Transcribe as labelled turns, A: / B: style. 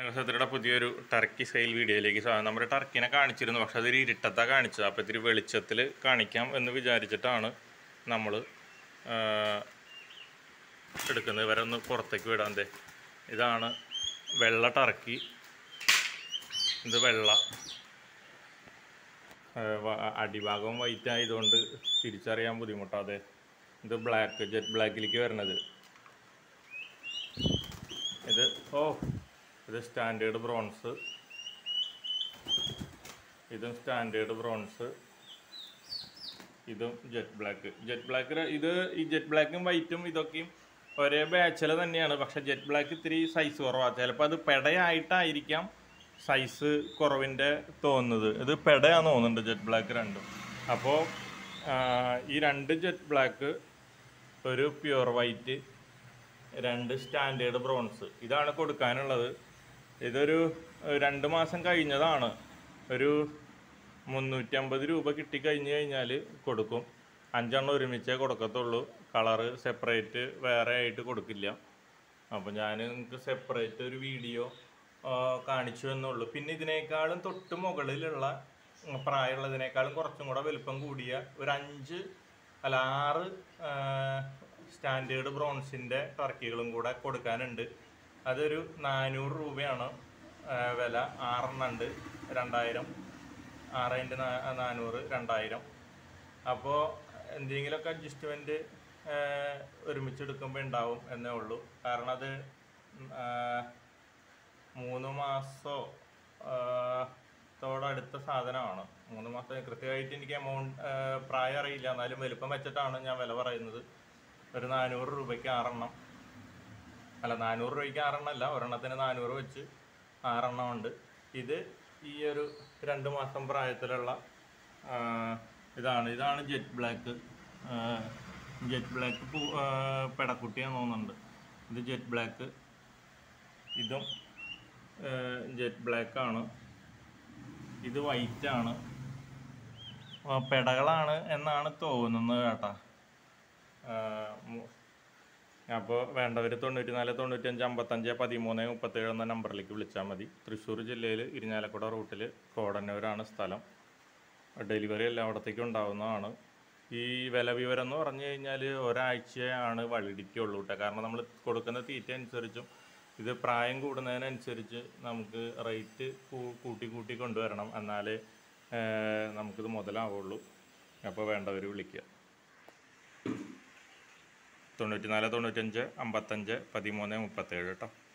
A: സത്യയുടെ പുതിയൊരു Turkey sale വീഡിയോയിലേക്ക് സ്വാഗതം നമ്മുടെ ടർക്കിനെ കാണിച്ചിരുന്നു പക്ഷെ അതൊരു ഇരുട്ടത്താ കാണിച്ചത് അപ്പോൾ ഇത്തിരി വെളിച്ചത്തിൽ കാണിക്കാം എന്ന് വിചാരിച്ചിട്ടാണ് നമ്മൾ എടുക്കുന്നത് ഇവരെ ഒന്ന് പുറത്തേക്ക് വിടാൻ ദേ ഇതാണ് വെള്ള ടർക്കി ഇത് വെള്ള ആ, വ- അടിഭാഗം വൈറ്റ് ആയതുകൊണ്ട് തിരിച്ചറിയാൻ ബുദ്ധിമുട്ടാതെ ഇത് ബ്ലാക്ക് ജെറ്റ് ബ്ലാക്കിലേക്ക് വരണത് ഇത് ഓ ഇത് സ്റ്റാൻഡേർഡ് ബ്രോൺസ് ഇതും സ്റ്റാൻഡേർഡ് ബ്രോൺസ് ഇതും ജെറ്റ് ബ്ലാക്ക് ജെറ്റ് ബ്ലാക്ക് ഇത് ഈ ജെറ്റ് ബ്ലാക്കും വൈറ്റും ഇതൊക്കെയും ഒരേ ബാച്ചിൽ തന്നെയാണ് പക്ഷെ ജെറ്റ് ബ്ലാക്ക് ഇത്തിരി സൈസ് കുറവാണ് ചിലപ്പോൾ അത് പെടയായിട്ടായിരിക്കാം സൈസ് കുറവിൻ്റെ തോന്നുന്നത് ഇത് പെടയാന്ന് തോന്നുന്നുണ്ട് ജെറ്റ് ബ്ലാക്ക് രണ്ടും അപ്പോൾ ഈ രണ്ട് ജെറ്റ് ബ്ലാക്ക് ഒരു പ്യുവർ വൈറ്റ് രണ്ട് സ്റ്റാൻഡേർഡ് ബ്രോൺസ് ഇതാണ് കൊടുക്കാനുള്ളത് ഇതൊരു ഏഹ്, രണ്ട് മാസം കഴിഞ്ഞതാണ് ഒരു മുന്നൂറ്റമ്പത് രൂപ കിട്ടിക്കഴിഞ്ഞ് കഴിഞ്ഞാൽ കൊടുക്കും അഞ്ചെണ്ണം ഒരുമിച്ചേ കൊടുക്കത്തുള്ളൂ കളറ് സെപ്പറേറ്റ് വേറെ ആയിട്ട് കൊടുക്കില്ല അപ്പോൾ ഞാൻ നിങ്ങൾക്ക് സെപ്പറേറ്റ് ഒരു വീഡിയോ കാണിച്ചു എന്നുള്ളൂ പിന്നെ ഇതിനേക്കാളും തൊട്ട് മുകളിലുള്ള ഉം, പ്രായമുള്ളതിനേക്കാളും കുറച്ചും കൂടെ വലുപ്പം കൂടിയ ഒരു അഞ്ച് അല്ല ആറ് സ്റ്റാൻഡേർഡ് ബ്രോൺസിൻ്റെ ടർക്കികളും കൂടെ കൊടുക്കാനുണ്ട് അതൊരു നാനൂറ് രൂപയാണ് ആ, വില ആറെണ്ണം ഉണ്ട് രണ്ടായിരം ആറിൻ്റെ നാനൂറ് രണ്ടായിരം അപ്പോൾ എന്തെങ്കിലുമൊക്കെ അഡ്ജസ്റ്റ്മെൻറ്റ് ഒരുമിച്ചെടുക്കുമ്പോൾ ഉണ്ടാവും എന്നേ ഉള്ളൂ കാരണം അത് ഉം, ആ, മൂന്ന് മാസമോ തോടടുത്ത സാധനമാണ് മൂന്ന് മാസം കൃത്യമായിട്ട് എനിക്ക് എമൗണ്ട് പ്രായം അറിയില്ല എന്നാലും വലുപ്പം വെച്ചിട്ടാണ് ഞാൻ വില പറയുന്നത് ഒരു നാനൂറ് രൂപയ്ക്ക് ആറെണ്ണം അല്ല നാനൂറ് രൂപയ്ക്ക് ആറെണ്ണം അല്ല ഒരെണ്ണത്തിന് നാനൂറ് വെച്ച് ആറെണ്ണം ഉണ്ട് ഇത് ഈ ഒരു രണ്ട് മാസം പ്രായത്തിലുള്ള ആ, ഇതാണ് ഇതാണ് ജെറ്റ് ബ്ലാക്ക് ജെറ്റ് ബ്ലാക്ക് പൂ ആ, പെടക്കുട്ടിയാന്ന് തോന്നുന്നുണ്ട് ഇത് ജെറ്റ് ബ്ലാക്ക് ഇതും ജെറ്റ് ബ്ലാക്ക് ആണ് ഇത് വൈറ്റ് ആണ് ആ, പെടകളാണ് എന്നാണ് തോന്നുന്നത് കേട്ടാ അപ്പോൾ വേണ്ടവർ തൊണ്ണൂറ്റി നാല് തൊണ്ണൂറ്റഞ്ച് അമ്പത്തഞ്ച് പതിമൂന്ന് മുപ്പത്തേഴ് എന്ന നമ്പറിലേക്ക് വിളിച്ചാൽ മതി തൃശ്ശൂർ ജില്ലയിൽ ഇരിഞ്ഞാലക്കുട റൂട്ടിൽ കോടന്നൂരാണ് സ്ഥലം ഡെലിവറി എല്ലായിടത്തേക്കും ഉണ്ടാവുന്നതാണ് ഈ വില വിവരം എന്ന് പറഞ്ഞു കഴിഞ്ഞാൽ ഒരാഴ്ചയാണ് validity ഉള്ളൂ കേട്ടോ കാരണം നമ്മൾ കൊടുക്കുന്ന തീറ്റ അനുസരിച്ചും ഇത് പ്രായം കൂടുന്നതിനനുസരിച്ച് നമുക്ക് റേറ്റ് കൂട്ടി കൂട്ടി കൊണ്ടുവരണം എന്നാലേ ഏർ, നമുക്കിത് മുതലാവുള്ളൂ അപ്പോൾ വേണ്ടവർ വിളിക്കുക തൊണ്ണൂറ്റി നാല് തൊണ്ണൂറ്റഞ്ച് അമ്പത്തഞ്ച് പതിമൂന്ന് മുപ്പത്തേഴ് കേട്ടോ